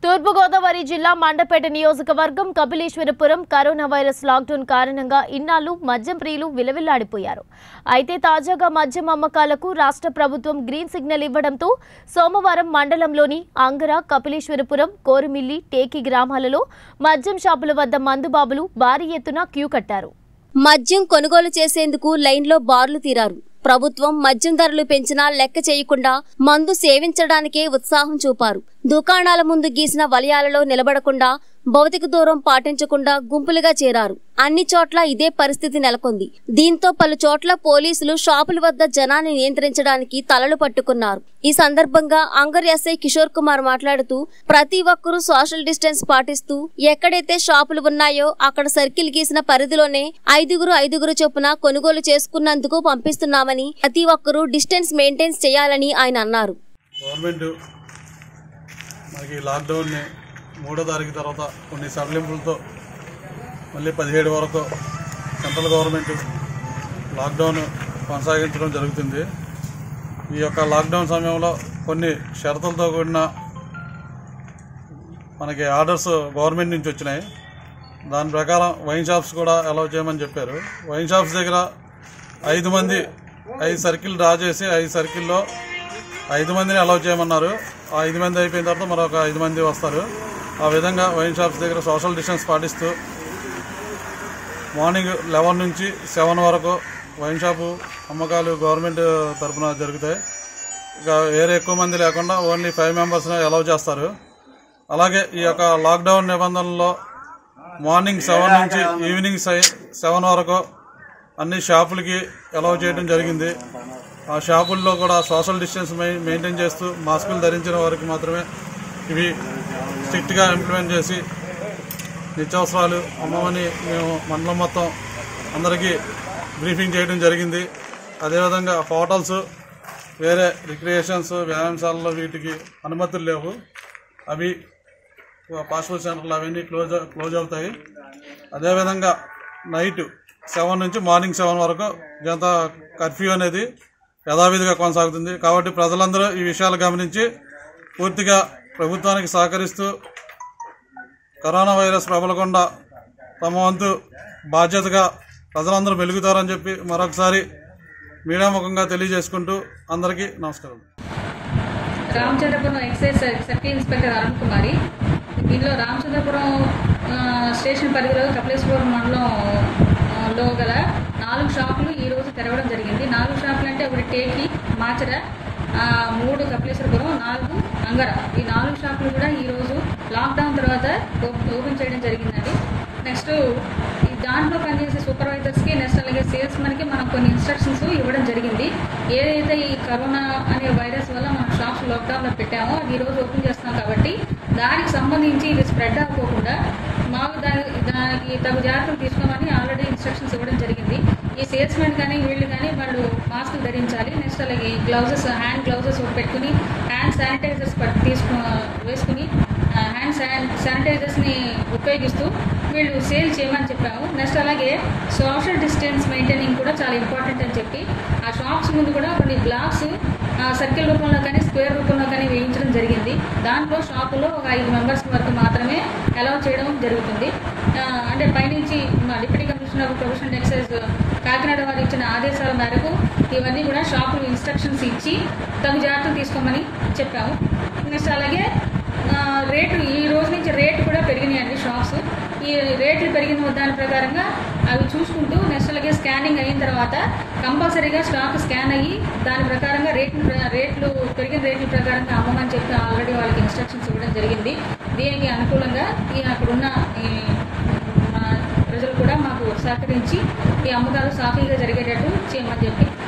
తూర్పుగోదావరి జిల్లా మండపేట నియోజకవర్గం Kapileswarapuram corona virus lockdown కారణంగా ఇన్నాళ్లు మద్యం ప్రియులు విలవిల్లాడిపోయారు అయితే తాజాగా మద్యం అమ్మకాలకు రాష్ట్ర ప్రభుత్వం గ్రీన్ సిగ్నల్ ఇవ్వడంతో సోమవారం మండలంలోని అంగర కపిలేశ్వరపురం కోరుమిల్లి టేకి గ్రామాలలో మద్యం షాపుల వద్ద మందుబాబులు భారీ ఎత్తున క్యూ కట్టారు మద్యం కొనుగోలు చేసేందుకు లైన్లో బార్లు తీరారు ప్రభుత్వం మద్యం ధరలు పెంచినా లెక్క చేయకుండా మందు సేవించడానికే ఉత్సాహం చూపారు దుకాణాల ముందు గీసిన వలయాలలో నిలబడకుండా భౌతిక దూరం పాటించకుండా గుంపులుగా చేరారు అన్ని చోట్ల ఇదే పరిస్థితి నెలకొంది దీంతో పలు చోట్ల పోలీసులు షాపుల వద్ద జనాన్ని నియంత్రించడానికి తలలు పట్టుకున్నారు ఈ సందర్భంగా అంగర్ ఎస్ఐ కిషోర్ కుమార్ మాట్లాడుతూ ప్రతి ఒక్కరూ సోషల్ డిస్టెన్స్ పాటిస్తూ ఎక్కడైతే షాపులు ఉన్నాయో అక్కడ సర్కిల్ గీసిన పరిధిలోనే ఐదుగురు ఐదుగురు చొప్పున కొనుగోలు చేసుకున్నందుకు పంపిస్తున్నామని ప్రతి ఒక్కరూ డిస్టెన్స్ మెయింటైన్ చేయాలని ఆయన అన్నారు గవర్నమెంట్ మనకి లాక్డౌన్ని మూడో తారీఖు తర్వాత కొన్ని సడలింపులతో మళ్ళీ పదిహేడు వరకు సెంట్రల్ గవర్నమెంట్ లాక్డౌన్ కొనసాగించడం జరుగుతుంది ఈ యొక్క లాక్డౌన్ సమయంలో కొన్ని షరతులతో కూడిన మనకి ఆర్డర్స్ గవర్నమెంట్ నుంచి వచ్చినాయి దాని ప్రకారం వైన్ షాప్స్ కూడా అలౌ చేయమని చెప్పారు వైన్ షాప్స్ దగ్గర ఐదు మంది ఐదు సర్కిల్ డ్రా చేసి ఐదు సర్కిల్లో ఐదు మందిని అలౌ చేయమన్నారు ఆ ఐదు మంది అయిపోయిన తర్వాత మరొక ఐదు మంది వస్తారు ఆ విధంగా వైన్ షాప్స్ దగ్గర సోషల్ డిస్టెన్స్ పాటిస్తూ మార్నింగ్ లెవెన్ నుంచి సెవెన్ వరకు వైన్ షాపు అమ్మకాలు గవర్నమెంట్ తరఫున జరుగుతాయి ఇక వేరే ఎక్కువ మంది లేకుండా ఓన్లీ ఫైవ్ మెంబర్స్ని అలౌ చేస్తారు అలాగే ఈ యొక్క లాక్డౌన్ నిబంధనల్లో మార్నింగ్ సెవెన్ నుంచి ఈవినింగ్ సెవెన్ వరకు అన్ని షాపులకి అలౌ చేయడం జరిగింది ఆ షాపుల్లో కూడా సోషల్ డిస్టెన్స్ మెయి- మెయింటైన్ చేస్తూ మాస్కులు ధరించిన వారికి మాత్రమే ఇవి స్ట్రిక్ట్గా ఇంప్లిమెంట్ చేసి నిత్యావసరాలు అమ్మమని మేము మండలం మొత్తం అందరికీ బ్రీఫింగ్ చేయడం జరిగింది అదేవిధంగా హోటల్స్ వేరే రిక్రియేషన్స్ వ్యాయామశాలలో వీటికి అనుమతులు లేవు అవి ఫాస్ట్ ఫుడ్ సెంటర్లు అవన్నీ క్లోజ్ క్లోజ్ అవుతాయి అదేవిధంగా నైట్ సెవెన్ నుంచి మార్నింగ్ సెవెన్ వరకు జనతా కర్ఫ్యూ అనేది యథావిధిగా కొనసాగుతుంది కాబట్టి ప్రజలందరూ ఈ విషయాలు గమనించి పూర్తిగా ప్రభుత్వానికి సహకరిస్తూ కరోనా వైరస్ ప్రబలకుండా తమ వంతు బాధ్యతగా ప్రజలందరూ మెలుగుతారని చెప్పి మరొకసారి మీడియా ముఖంగా తెలియజేసుకుంటూ అందరికీ నమస్కారం Ramachandrapuram excise circle inspector Arun Kumari దీనిలో రామచంద్రపురం ఆ, స్టేషన్ పరిధిలో కపిలేశ్వరం మండలం ఆ, లో గల నాలుగు షాపులు ఈ రోజు తెరవడం జరిగింది నాలుగు షాపులు అంటే ఒకటి టేకి మాచర ఆ, మూడు కపిలేశ్వరపురం నాలుగు అంగర ఈ నాలుగు షాపులు కూడా ఈరోజు లాక్డౌన్ తర్వాత ఓపెన్ ఓపెన్ చేయడం జరిగిందండి నెక్స్ట్ ఈ దాంట్లో పనిచేసే సూపర్వైజర్స్కి నెక్స్ట్ అలాగే సేల్స్ మనకి మనం కొన్ని ఇన్స్ట్రక్షన్స్ ఇవ్వడం జరిగింది ఏదైతే ఈ కరోనా అనే వైరస్ వల్ల మనం షాప్స్ లాక్డౌన్లో పెట్టామో అది ఈరోజు ఓపెన్ చేస్తున్నాం కాబట్టి దానికి సంబంధించి ఇది స్ప్రెడ్ అవ్వకుండా మాకు దాని దానికి తగు జాగ్రత్తలు తీసుకోమని ఆల్రెడీ ఇన్స్ట్రక్షన్స్ ఇవ్వడం జరిగింది ఈ సేల్స్ మెన్ కానీ వీళ్ళు కానీ వాళ్ళు మాస్కులు ధరించాలి నెక్స్ట్ అలాగే గ్లౌజెస్ హ్యాండ్ గ్లౌజెస్ పెట్టుకుని హ్యాండ్ శానిటైజర్స్ తీసుకు వేసుకుని హ్యాండ్ శాన్ శానిటైజర్స్ని ఉపయోగిస్తూ వీళ్ళు సేల్ చేయమని చెప్పాము నెక్స్ట్ అలాగే సోషల్ డిస్టెన్స్ మెయింటైనింగ్ కూడా చాలా ఇంపార్టెంట్ అని చెప్పి ఆ షాప్స్ ముందు కూడా కొన్ని బ్లాక్స్ సర్కిల్ రూపంలో కానీ స్క్వేర్ రూపంలో కానీ వేయించడం జరిగింది దాంట్లో షాపులో ఒక ఐదు మెంబర్స్ వరకు మాత్రమే అలౌ చేయడం జరుగుతుంది ఆ, అంటే పైనుంచి మా deputy commissioner of professional excise Kakinada వారు ఇచ్చిన ఆదేశాల మేరకు ఇవన్నీ కూడా షాపులు ఇన్స్ట్రక్షన్స్ ఇచ్చి తగు జాగ్రత్తలు తీసుకోమని చెప్పాము నెక్స్ట్ అలాగే ఆ, రేటు ఈ రోజు నుంచి రేటు కూడా పెరిగినాయండి షాప్స్ ఈ రేట్లు పెరిగిన దాని ప్రకారంగా అవి చూసుకుంటూ నెక్స్ట్ అలాగే స్కానింగ్ అయిన తర్వాత కంపల్సరీగా స్టాక్ స్కాన్ అయ్యి దాని ప్రకారంగా రేట్లు రేట్లు పెరిగిన రేట్ల ప్రకారంగా అమ్మమని చెప్పి ఆల్రెడీ వాళ్ళకి ఇన్స్ట్రక్షన్స్ ఇవ్వడం జరిగింది దీనికి అనుకూలంగా ఈ అక్కడున్న ఈ మా ప్రజలు కూడా మాకు సహకరించి ఈ అమ్మకాలు సాఫీగా జరిగేటట్టు చేయమని చెప్పి